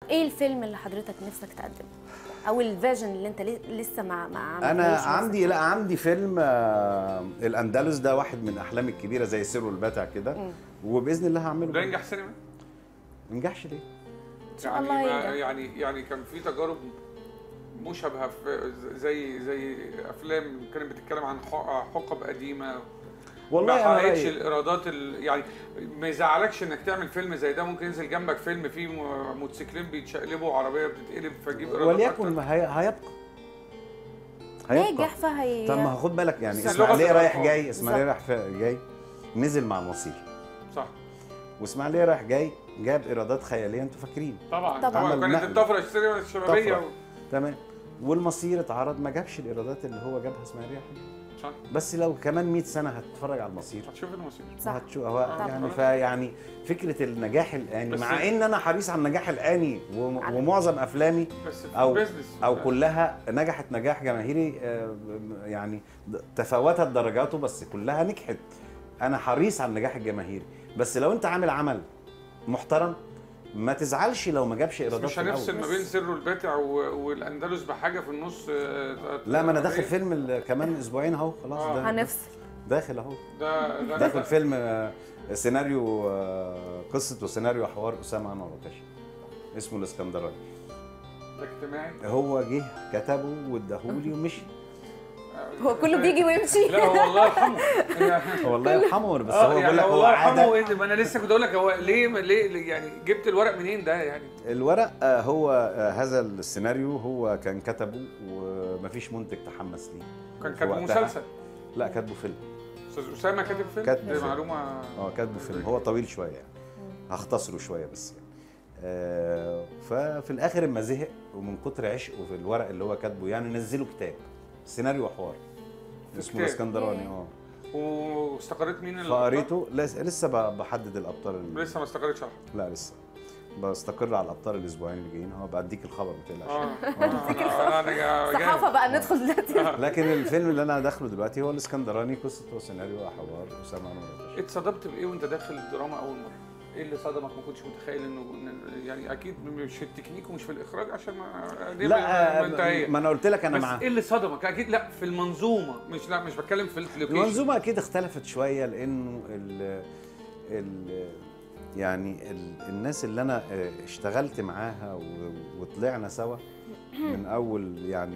ايه الفيلم اللي حضرتك نفسك تقدمه او الفيجن اللي انت لي- لسه مع مع انا عملتهاش نفسك عندي لا عندي فيلم آه، الاندلس ده واحد من احلامي الكبيره زي السر والباتع كده مم. وباذن الله هعمله ده ينجح سينما ما نجحش ليه ان شاء يعني الله ما- ينجح يعني يعني كان في تجارب مشابهه في زي زي افلام كانت بتتكلم عن حق- حقب قديمه والله ما انا حققتش رأيي الايرادات ال- يعني ما يزعلكش انك تعمل فيلم زي ده ممكن ينزل جنبك فيلم فيه م- موتوسيكلين بيتشقلبوا وعربيه بتتقلب فجيب ايرادات وليكن أكتر. ما هي هيبقى هيبقى ناجح فهي طب ما خد بالك يعني بس اللغة اسماعيليه تبقى رايح أقوى. جاي اسماعيليه رايح ف- جاي نزل مع المصير صح واسماعيليه رايح جاي جاب ايرادات خياليه انتوا فاكرين طبعا طبعاً. طبعا عمل كانت نقلة. الطفره السينما الشبابيه طفرة. تمام والمصير اتعرض ما جابش الايرادات اللي هو جابها اسماعيليه صح بس لو كمان 100 سنه هتتفرج على المصير هتشوف المصير صح وهتشوف هو طبعاً. يعني فيعني فكره النجاح الاني بس- مع ان انا حريص على النجاح الاني وم- على- ومعظم افلامي بس في أو- البيزنس او كلها نجحت نجاح جماهيري آه، يعني د- تفاوتت درجاته بس كلها نجحت انا حريص على النجاح الجماهيري بس لو انت عامل عمل محترم ما تزعلش لو ما جابش بس ايرادات مش في هنفصل الأول. ما بين سر الباتع و- والاندلس بحاجه في النص آه، لا ما انا داخل إيه؟ فيلم ال- كمان اسبوعين اهو خلاص آه. ده هنفصل داخل اهو ده ده داخل ده- فيلم آه، سيناريو آه، قصه وسيناريو حوار اسامه انور وكاشي اسمه الاسكندراني ده اجتماعي هو جه كتبه واداهولي ومشي هو كله بيجي ويمشي لا هو الله يرحمه هو الله يرحمه بس اه هو يعني بيقول لك هو الله يرحمه عاده إيه؟ ما انا لسه كنت اقول لك هو ليه ليه ليه- يعني جبت الورق منين ده يعني الورق آه، هو آه، هذا السيناريو هو كان كتبه ومفيش منتج تحمس ليه كان في كاتب وقتها. مسلسل لا كاتبه فيلم استاذ اسامه كاتب فيلم كاتب دي فيلم. معلومه اه كاتبه فيلم هو طويل شويه يعني هختصره شويه بس يعني آه ففي الاخر اما زهق ومن كتر عشقه في الورق اللي هو كاتبه يعني نزله كتاب سيناريو وحوار اسمه كتاب. الاسكندراني ياه. اه واستقريت مين اللي فقريته لس- لسه ب- بحدد الابطال اللي لسه ما استقريتش على حاجة. لا لسه بستقر على الابطال الاسبوعين اللي جايين هو بديك الخبر ما تقلقش اه انا انا جا- جاي. صحافه بقى ندخل دلوقتي لكن الفيلم اللي انا داخله دلوقتي هو الاسكندراني قصه وسيناريو وحوار اسامه انور وكاشي. اتصدمت بايه وانت داخل الدراما اول مره؟ ايه اللي صدمك ما كنتش متخيل انه إن- يعني اكيد مش في التكنيك ومش في الاخراج عشان ما دي لا منتهيه آه، ما انا قلت لك انا بس مع ايه اللي صدمك؟ اكيد لا في المنظومه مش لا مش بتكلم في اللوكيشن المنظومه اكيد اختلفت شويه لانه ال ال يعني ال الناس اللي انا آه، اشتغلت معاها و- وطلعنا سوا من اول يعني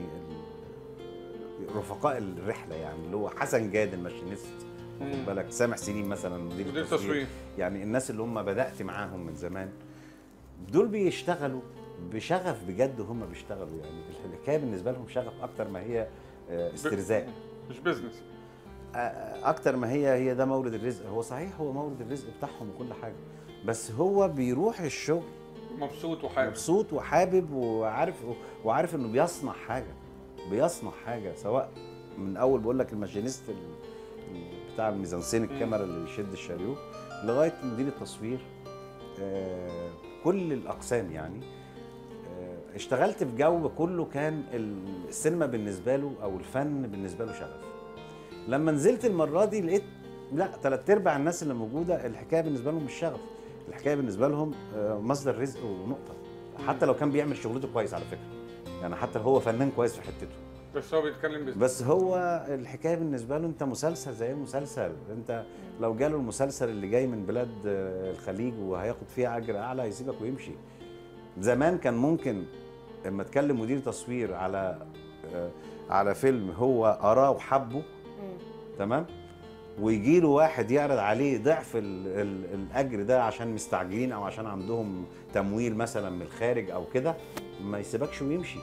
ال- رفقاء الرحله يعني اللي هو حسن جاد الماشينيست مم. واخد بالك سامح سليم مثلا مدير مدير التصوير تصوير يعني الناس اللي هم بدات معاهم من زمان دول بيشتغلوا بشغف بجد هم بيشتغلوا يعني الحكايه بالنسبه لهم شغف اكتر ما هي آه، استرزاق مش بزنس اكتر ما هي هي ده مورد الرزق هو صحيح هو مورد الرزق بتاعهم وكل حاجه بس هو بيروح الشغل مبسوط وحابب مبسوط وحابب وعارف وعارف انه بيصنع حاجه بيصنع حاجه سواء من اول بقول لك الماشينيست ال- ال- بتاع الميزانسين الكاميرا اللي بيشد الشاريو لغايه مدير التصوير آه، كل الاقسام يعني آه، اشتغلت في جو كله كان السينما بالنسبه له او الفن بالنسبه له شغف لما نزلت المره دي لقيت لا ثلاث ارباع الناس اللي موجوده الحكايه بالنسبه لهم مش شغف الحكايه بالنسبه لهم آه، مصدر رزق ونقطه حتى لو كان بيعمل شغلته كويس على فكره يعني حتى هو فنان كويس في حتته بس هو بيتكلم بزنس بس هو الحكايه بالنسبه له انت مسلسل زي مسلسل انت لو جاله المسلسل اللي جاي من بلاد آه، الخليج وهياخد فيه اجر اعلى هيسيبك ويمشي زمان كان ممكن لما تكلم مدير تصوير على آه، على فيلم هو اراه وحبه تمام ويجي له واحد يعرض عليه ضعف ال ال الاجر ده عشان مستعجلين او عشان عندهم تمويل مثلا من الخارج او كده ما يسيبكش ويمشي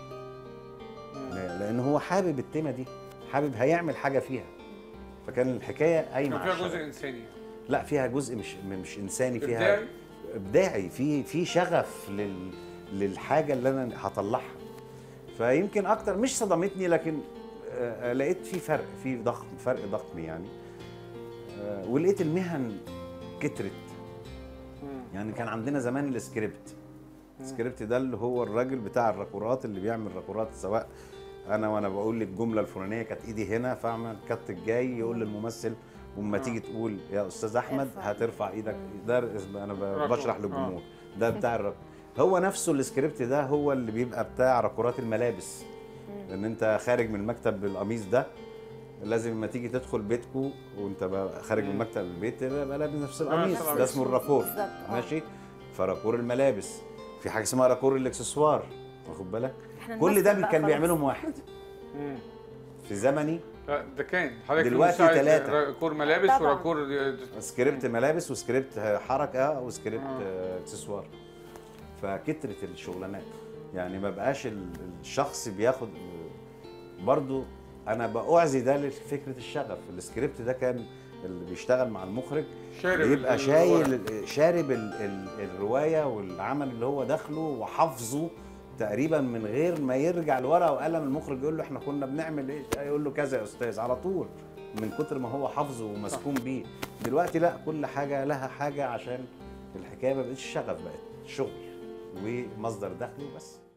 لا- لان هو حابب التيمه دي حابب هيعمل حاجه فيها فكان الحكايه قايمه كان على فيها الشغف. جزء انساني لا فيها جزء مش مش انساني فيها ابداعي ابداعي في في شغف لل للحاجه اللي انا هطلعها فيمكن اكتر مش صدمتني لكن آه، آه، لقيت في فرق في ضخم فرق ضخم يعني آه، ولقيت المهن كترت مم. يعني كان عندنا زمان السكريبت السكريبت ده اللي هو الراجل بتاع الراكورات اللي بيعمل راكورات سواء انا وانا بقول لك الجمله الفلانيه كانت ايدي هنا فاعمل كت الجاي يقول للممثل وما آه. تيجي تقول يا استاذ احمد ارفع. هترفع ايدك ده اسم- انا ب- راكور. بشرح آه. للجمهور ده بتاع الراك هو نفسه السكريبت ده هو اللي بيبقى بتاع راكورات الملابس ان انت خارج من المكتب بالقميص ده لازم لما تيجي تدخل بيتكو وانت بقى خارج من مم. مكتب البيت تبقى لابس نفس نفس القميص ده القميص. اسمه الراكور بالظبط، آه. ماشي فراكور الملابس في حاجه اسمها راكور الاكسسوار واخد بالك إحنا كل ده نمثل بقى كان خلاص. بيعملهم واحد مم. في زمني لا ده كان حضرتك دلوقتي مساعد تلاتة. راكور ملابس طبعاً. وراكور سكريبت ملابس وسكريبت حركه وسكريبت آه. آه، اكسسوار فكترت الشغلانات يعني ما بقاش ال- الشخص بياخد برضو انا باعزي ده لفكره الشغف السكريبت ده كان اللي بيشتغل مع المخرج شارب بيبقى ال- شايل شارب ال ال الروايه والعمل اللي هو داخله وحافظه تقريبا من غير ما يرجع لورقه وقلم المخرج يقول له احنا كنا بنعمل ايه يقول له كذا يا استاذ على طول من كتر ما هو حافظه ومسكون بيه دلوقتي لا كل حاجه لها حاجه عشان الحكايه ما بقتش شغف بقت شغل ومصدر دخل وبس